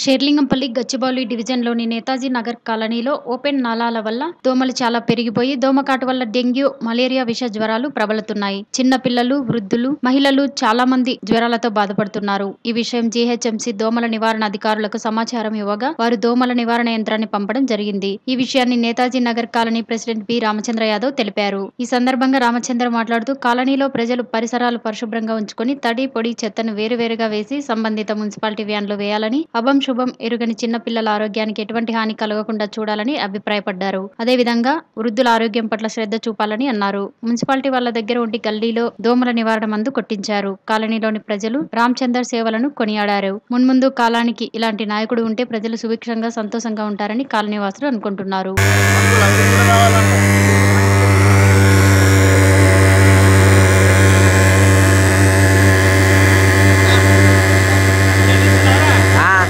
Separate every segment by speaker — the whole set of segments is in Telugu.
Speaker 1: షేర్లింగంపల్లి గచ్చిబౌలి డివిజన్లోని నేతాజీ నగర్ కాలనీలో ఓపెన్ నాలాల వల్ల దోమలు చాలా పెరిగిపోయి దోమకాటు వల్ల డెంగ్యూ మలేరియా విష జ్వరాలు ప్రబలుతున్నాయి చిన్న పిల్లలు వృద్ధులు మహిళలు చాలా మంది జ్వరాలతో బాధపడుతున్నారు ఈ విషయం జీహెచ్ఎంసీ దోమల నివారణ అధికారులకు సమాచారం ఇవ్వగా వారు దోమల నివారణ యంత్రాన్ని పంపడం జరిగింది ఈ విషయాన్ని Netaji Nagar colony president B Ramachandra Yadav తెలిపారు ఈ సందర్భంగా రామచంద్ర మాట్లాడుతూ కాలనీలో ప్రజలు పరిసరాలు పరిశుభ్రంగా ఉంచుకొని తడి పొడి చెత్తను వేరువేరుగా వేసి సంబంధిత మున్సిపాలిటీ వ్యాన్లో వేయాలని అభం శుభం ఎరుగని చిన్న పిల్లల ఆరోగ్యానికి ఎటువంటి హాని కలగకుండా చూడాలని అభిప్రాయపడ్డారు అదేవిధంగా వృద్ధుల ఆరోగ్యం పట్ల శ్రద్ధ చూపాలని అన్నారు మున్సిపాలిటీ వాళ్ళ దగ్గర ఉండి గల్లీలో దోమల నివారణ మందు కొట్టించారు కాలనీలోని ప్రజలు రామచందర్ సేవలను కొనియాడారు మున్ముందు కాలానికి ఇలాంటి నాయకుడు ఉంటే ప్రజలు సుభిక్షంగా సంతోషంగా ఉంటారని కాలనీవాసులు అనుకుంటున్నారు
Speaker 2: ఆ,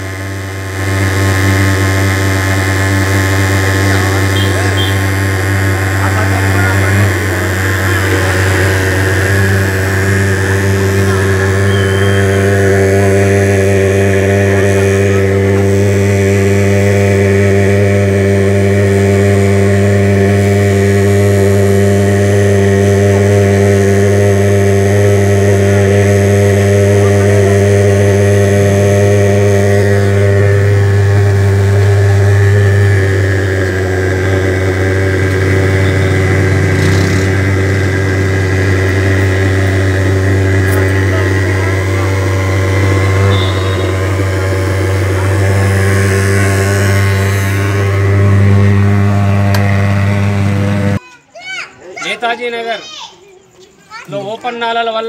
Speaker 3: నేతాజీ నగర్ లో ఓపెన్ నాళాల వల్ల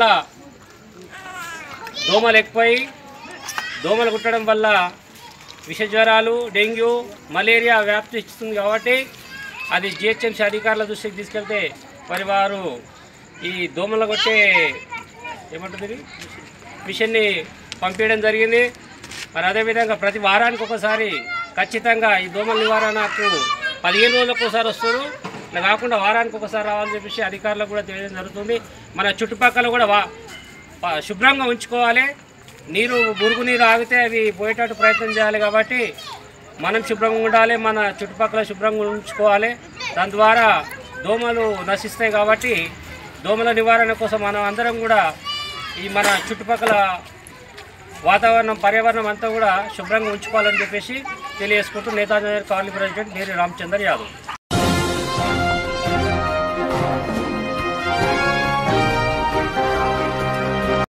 Speaker 3: దోమలు ఎక్కువై దోమలు కుట్టడం వల్ల విష జ్వరాలు డెంగ్యూ మలేరియా వ్యాప్తి ఇస్తుంది కాబట్టి అది జిహెచ్ఎంసీ అధికారుల దృష్టికి తీసుకెళ్తే మరి వారు ఈ దోమలు కొట్టే ఏమంటుంది ఇది? మిషన్ని పంపించడం జరిగింది మరి అదేవిధంగా ప్రతి వారానికి ఒకసారి ఖచ్చితంగా ఈ దోమల నివారణకు పదిహేను రోజులకు ఒకసారి వస్తారు ఇలా కాకుండా వారానికి ఒకసారి రావాలని చెప్పేసి అధికారులకు కూడా తెలియడం జరుగుతుంది మన చుట్టుపక్కల కూడా వా ప- శుభ్రంగా ఉంచుకోవాలి నీరు మురుగు నీరు ఆగితే అవి పోయేటట్టు ప్రయత్నం చేయాలి కాబట్టి మనం శుభ్రంగా ఉండాలి మన చుట్టుపక్కల శుభ్రంగా ఉంచుకోవాలి దాని ద్వారా దోమలు నశిస్తాయి కాబట్టి దోమల నివారణ కోసం మనం అందరం కూడా ఈ మన చుట్టుపక్కల వాతావరణం పర్యావరణం అంతా కూడా శుభ్రంగా ఉంచుకోవాలని చెప్పేసి తెలియజేసుకుంటూ నేతాజీ కాలనీ ప్రెసిడెంట్ మేరీ రామచందర్ యాదవ్